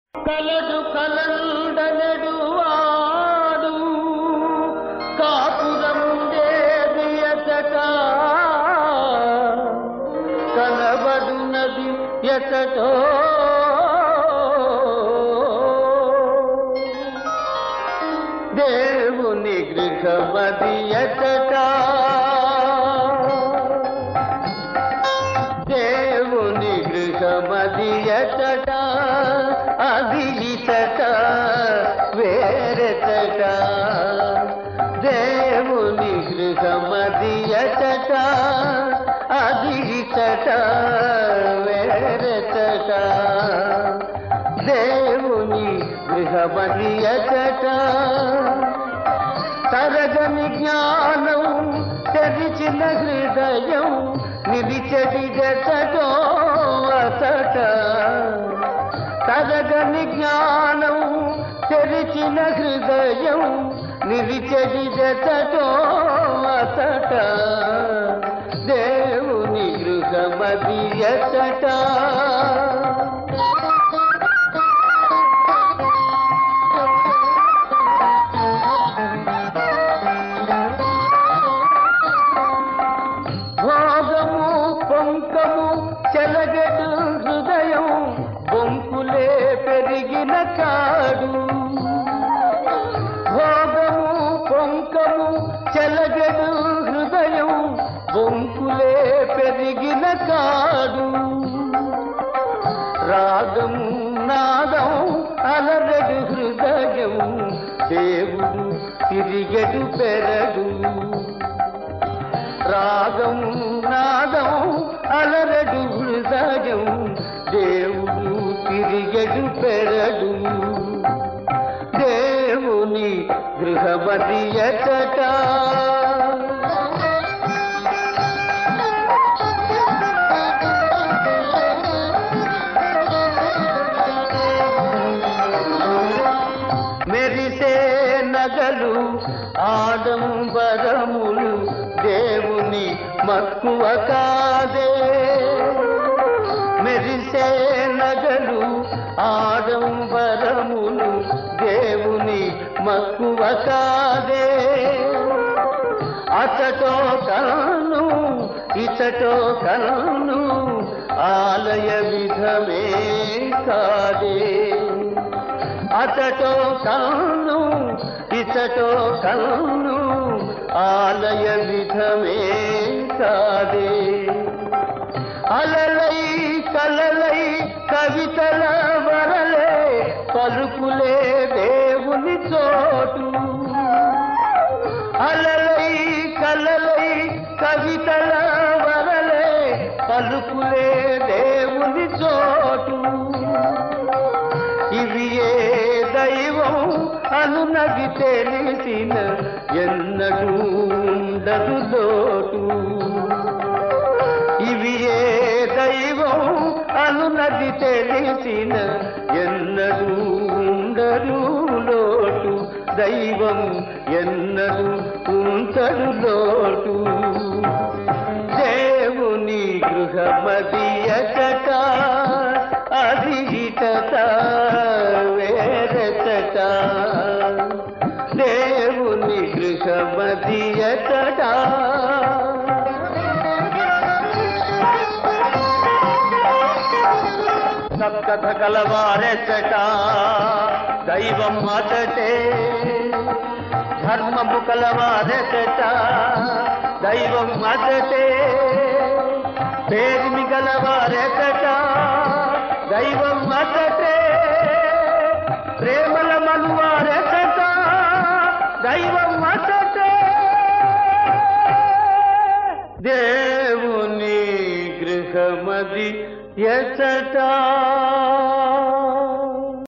కలడు కలండనడు వాడు కాపురముండేది ఎతట కనబడునది ఎతటో దేవుని గృహమది ఎతట దేవుని గృహమది ఎతట అది ఇతట వేరెతట దేవుని గృహమది ఎతట అది ఇతట వేరెతట దేవుని గృహమది ఎతట తరగని జ్ఞానం తెరిచిన హృదయం నిలిచడి జతటో అతట తరగని జ్ఞానం తెరిచిన హృదయం నిలిచడి జతటో అతట దేవుని గృహమది ఎతట భోగము పొంకము చెలగడు హృదయం బొంకులే పెరిగిన కాడు భోగము పొంకము చెలగడు హృదయం బొంకులే పెరిగిన కాడు రాగం నాదం అలరడు హృదయం దేవుడు తిరిగడు పెరడు రాగం నాదం అలరడు హృదయం దేవుడు తిరిగడు పెరడు దేవుని గృహమది ఎతట మెరిసే నగలు ఆడంబరములు దేవుని మక్కువ కాదే మెరిసే నగలు ఆడంబరములు దేవుని మక్కువ కాదే అతటో కను ఇతటో కను ఆలయ విధమే కాదే అతటో కన్ను ఇతటో కన్ను ఆలయ విధమే కాదే అలలై కలలై కవితల వరలే పలుకులే దేవుని చోటు అలలై కలలై కవితల వరలే పలుకులే దేవుని చోటు ఇవి ఏ దైవం అనునది తెలిసిన ఎన్నడూ ఉండదు లోటు ఇవి ఏ దైవం అనునది తెలిసిన ఎన్నడూ ఉండదు లోటు దైవం ఎన్నడూ ఉంచడు లోటు దేవుని గృహమది అచట అది ఇటట వేరచట దేవుని గృహమది అచట సత్కథ కలవారెచ్చట దైవం అతటే ధర్మము కలవారెచ్చట దైవం అతటే పేరుమి గలవారెచ్చట దైవం అతటే ప్రేమల మనువారెచ్చట దైవం అతటే దేవుని గృహమది ఎచ్చట